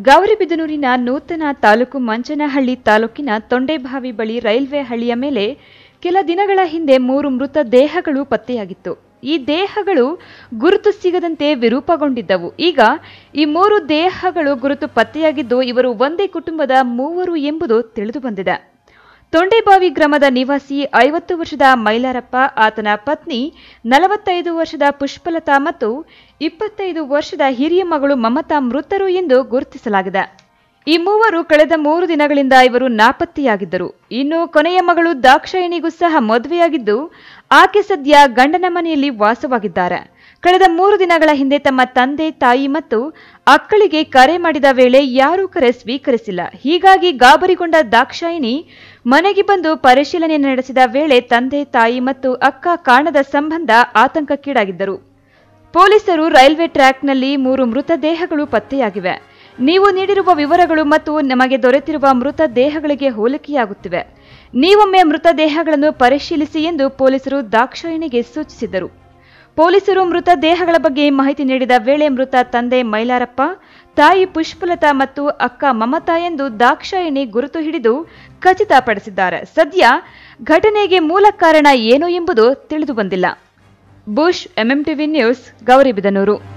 ಗೌರಿಬಿದನೂರಿನ ನೂತನ ತಾಲೂಕು ಮಂಚನಹಳ್ಳಿ ತಾಲೂಕಿನ ತೊಂಡೆಬಾವಿ ಬಳಿ ರೈಲ್ವೆ ಹಳಿಯ ಮೇಲೆ ಕೆಲ ದಿನಗಳ ಹಿಂದೆ ಮೂರು ಮೃತ ದೇಹಗಳು ಪತ್ತೆಯಾಗಿತ್ತು ಈ ದೇಹಗಳು ಗುರುತು ಸಿಗದಂತೆ ವಿರೂಪಗೊಂಡಿದ್ದವು ಈಗ ಈ ಮೂರು ದೇಹಗಳು ಗುರುತು ಪತ್ತೆಯಾಗಿದ್ದು ಇವರು ಒಂದೇ ಕುಟುಂಬದ ಮೂವರು ಎಂಬುದು ತಿಳಿದು ಬಂದಿದೆ ತೊಂಡೆಬಾವಿ ಗ್ರಾಮದ ನಿವಾಸಿ ಐವತ್ತು ವರ್ಷದ ಮೈಲಾರಪ್ಪ ಆತನ ಪತ್ನಿ ನಲವತ್ತೈದು ವರ್ಷದ ಪುಷ್ಪಲತಾ ಮತ್ತು ಇಪ್ಪತ್ತೈದು ವರ್ಷದ ಹಿರಿಯ ಮಗಳು ಮಮತಾ ಮೃತರು ಎಂದು ಗುರುತಿಸಲಾಗಿದೆ ಈ ಮೂವರು ಕಳೆದ ಮೂರು ದಿನಗಳಿಂದ ಇವರು ನಾಪತ್ತೆಯಾಗಿದ್ದರು ಇನ್ನು ಕೊನೆಯ ಮಗಳು ದಾಕ್ಷಾಯಿಣಿಗೂ ಸಹ ಮದುವೆಯಾಗಿದ್ದು ಆಕೆ ಸದ್ಯ ಗಂಡನ ಮನೆಯಲ್ಲಿ ವಾಸವಾಗಿದ್ದಾರೆ ಕಳೆದ ಮೂರು ದಿನಗಳ ಹಿಂದೆ ತಮ್ಮ ತಂದೆ ತಾಯಿ ಮತ್ತು ಅಕ್ಕಳಿಗೆ ಕರೆ ಮಾಡಿದ ವೇಳೆ ಯಾರೂ ಕರೆ ಸ್ವೀಕರಿಸಿಲ್ಲ ಹೀಗಾಗಿ ಗಾಬರಿಗೊಂಡ ದಾಕ್ಷಾಯಿಣಿ ಮನೆಗೆ ಬಂದು ಪರಿಶೀಲನೆ ನಡೆಸಿದ ವೇಳೆ ತಂದೆ ತಾಯಿ ಮತ್ತು ಅಕ್ಕ ಕಾಣದ ಸಂಬಂಧ ಆತಂಕಕ್ಕೀಡಾಗಿದ್ದರು ಪೊಲೀಸರು ರೈಲ್ವೆ ಟ್ರ್ಯಾಕ್ನಲ್ಲಿ ಮೂರು ಮೃತದೇಹಗಳು ಪತ್ತೆಯಾಗಿವೆ ನೀವು ನೀಡಿರುವ ವಿವರಗಳು ಮತ್ತು ನಮಗೆ ದೊರೆತಿರುವ ಮೃತ ದೇಹಗಳಿಗೆ ಹೋಲಿಕೆಯಾಗುತ್ತಿವೆ ನೀವೊಮ್ಮೆ ಮೃತದೇಹಗಳನ್ನು ಪರಿಶೀಲಿಸಿ ಎಂದು ಪೊಲೀಸರು ದಾಕ್ಷಾಯಿಣಿಗೆ ಸೂಚಿಸಿದರು ಪೊಲೀಸರು ಮೃತ ದೇಹಗಳ ಬಗ್ಗೆ ಮಾಹಿತಿ ನೀಡಿದ ವೇಳೆ ಮೃತ ತಂದೆ ಮೈಲಾರಪ್ಪ ತಾಯಿ ಪುಷ್ಪಲತಾ ಮತ್ತು ಅಕ್ಕ ಮಮತಾ ಎಂದು ದಾಕ್ಷಾಯಿಣಿ ಗುರುತು ಹಿಡಿದು ಖಚಿತಪಡಿಸಿದ್ದಾರೆ ಸದ್ಯ ಘಟನೆಗೆ ಮೂಲ ಕಾರಣ ಏನು ಎಂಬುದು ತಿಳಿದು ಬಂದಿಲ್ಲ ಬುಷ್ ಎಂಎಂಟಿವಿ ನ್ಯೂಸ್ ಗೌರಿಬಿದನೂರು